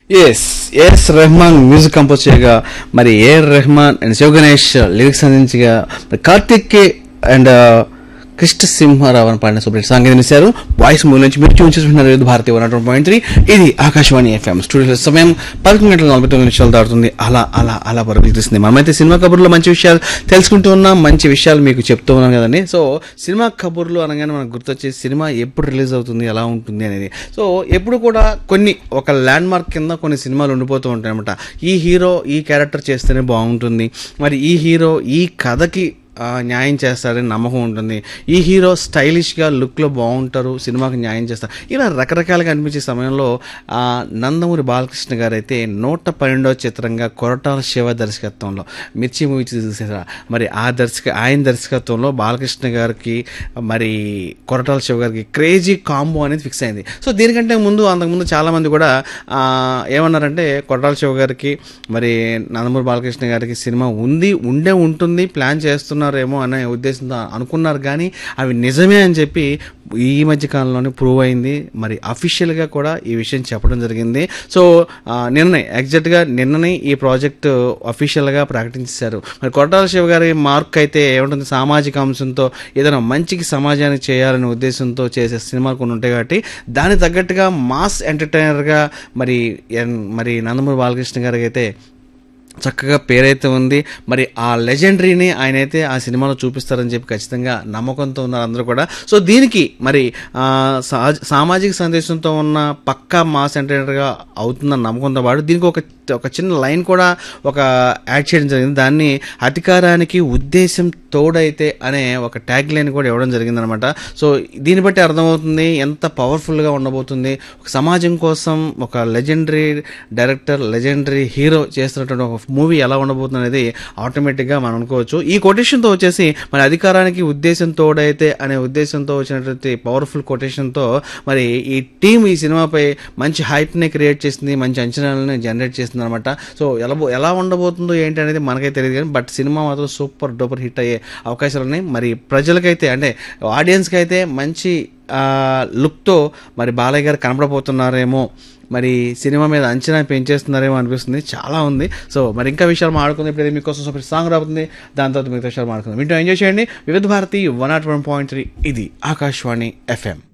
yes S Rahman music compose చేయగా మరి AR Rahman and Shiva Ganesh lyrics అందించగా మరి కార్తిక్ అండ్ కృష్ణ సింహారావు అని పాడిన సూపర్ సాంగ్ అందించారు వాయిస్ మూవీ నుంచి మీరు ట్యూన్ చేసుకుంటున్నారు Vividh Bharati one hundred point three ఇది ఆకాశవాణి ఎఫ్ఎం స్టూడియో సమయం పదకొండు గంటల నలభై తొమ్మిది నిమిషాలు దాటుతుంది అలా అలా అలా పరిగెత్తిస్తుంది మనమైతే సినిమా కబుర్లో మంచి విషయాలు తెలుసుకుంటూ ఉన్నాం మంచి విషయాలు మీకు చెప్తూ ఉన్నాం కదండి సో సినిమా కబుర్లు అనగానే మనకు గుర్తొచ్చే సినిమా ఎప్పుడు రిలీజ్ అవుతుంది ఎలా ఉంటుంది అనేది సో ఎప్పుడు కూడా కొన్ని ఒక ల్యాండ్ మార్క్ కింద కొన్ని సినిమాలు ఉండిపోతూ ఉంటాయి అనమాట ఈ హీరో ఈ క్యారెక్టర్ చేస్తేనే బాగుంటుంది మరి ఈ హీరో ఈ కథకి ఆ, న్యాయం చేస్తాడని నమ్మకం ఉంటుంది ఈ హీరో స్టైలిష్గా లుక్లో బాగుంటారు సినిమాకి న్యాయం చేస్తారు ఇలా రకరకాలుగా అనిపించే సమయంలో ఆ, నందమూరి బాలకృష్ణ గారు అయితే నూట పన్నెండవ చిత్రంగా కొరటాల శివ దర్శకత్వంలో మిర్చి మూవీ చూసారా మరి ఆ దర్శక ఆయన దర్శకత్వంలో బాలకృష్ణ గారికి మరి కొరటాల శివ గారికి క్రేజీ కాంబో అనేది ఫిక్స్ అయింది సో దీనికంటే ముందు అంతకుముందు చాలామంది కూడా ఆ, ఏమన్నారంటే కొరటాల శివ గారికి మరి నందమూరి బాలకృష్ణ గారికి సినిమా ఉంది ఉండే ఉంటుంది ప్లాన్ చేస్తున్నారేమో అనే ఉద్దేశంతో అనుకున్నారు కానీ అవి నిజమే అని చెప్పి ఈ మధ్య కాలంలోనే ప్రూవ్ అయింది మరి అఫీషియల్గా కూడా ఈ విషయం చెప్పడం జరిగింది సో ఆ, నిన్ననే ఎగ్జాక్ట్గా నిన్ననే ఈ ప్రాజెక్ట్ అఫీషియల్గా ప్రకటించారు మరి కొట్టాల శివ గారి మార్క్ అయితే ఏముంటుంది సామాజిక అంశంతో ఏదైనా మంచికి సమాజానికి చేయాలనే ఉద్దేశంతో చేసే సినిమాలు కొన్ని ఉంటాయి కాబట్టి దానికి తగ్గట్టుగా మాస్ ఎంటర్టైనర్గా మరి ఎన్- మరి నందమూరి బాలకృష్ణ గారికి అయితే చక్కగా పేరైతే ఉంది మరి ఆ లెజెండరీని ఆయన అయితే ఆ సినిమాలో చూపిస్తారని చెప్పి ఖచ్చితంగా నమ్మకంతో ఉన్నారు అందరూ కూడా సో దీనికి మరి ఆ, సహజ- సామాజిక సందేశంతో ఉన్న పక్కా మాస్ ఎంటర్టైనర్గా అవుతుందని నమ్మకంతో పాటు దీనికి ఒక ఒక చిన్న లైన్ కూడా ఒక యాడ్ చేయడం జరిగింది దాన్ని అధికారానికి ఉద్దేశం తోడైతే అనే ఒక ట్యాగ్ లైన్ కూడా ఇవ్వడం జరిగిందనమాట సో దీన్ని బట్టి అర్థమవుతుంది ఎంత పవర్ఫుల్గా ఉండబోతుంది ఒక సమాజం కోసం ఒక లెజెండరీ డైరెక్టర్ లెజెండరీ హీరో చేస్తున్నటువంటి ఒక మూవీ ఎలా ఉండబోతుంది అనేది ఆటోమేటిక్గా మనం అనుకోవచ్చు ఈ కొటేషన్తో వచ్చేసి మన అధికారానికి ఉద్దేశం తోడైతే అనే ఉద్దేశంతో వచ్చినటువంటి పవర్ఫుల్ కొటేషన్తో మరి ఈ టీం ఈ సినిమాపై మంచి హైప్ని క్రియేట్ చేసింది మంచి అంచనాలను జనరేట్ చేసింది అనమాట సో ఎలా బో- ఎలా ఉండబోతుందో ఏంటి అనేది మనకైతే తెలియదు కానీ బట్ సినిమా మాత్రం సూపర్ డూపర్ హిట్ అయ్యే అవకాశాలు ఉన్నాయి మరి ప్రజలకైతే అంటే ఆడియన్స్కి అయితే మంచి ఆ, లుక్తో మరి బాలయ్య గారు కనపడబోతున్నారేమో మరి సినిమా మీద అంచనా పెంచేస్తున్నారేమో అనిపిస్తుంది చాలా ఉంది సో మరి ఇంకా విషయాలు మాట్లాడుకుంది ఇప్పుడు మీకోసం సూపర్ సాంగ్ రాబోతుంది దాని తర్వాత మిగతా విషయాలు మాట్లాడుకుందాం వింటూ ఎంజాయ్ చేయండి Vividh Bharati one not one point three ఇది ఆకాశవాణి ఎఫ్ఎం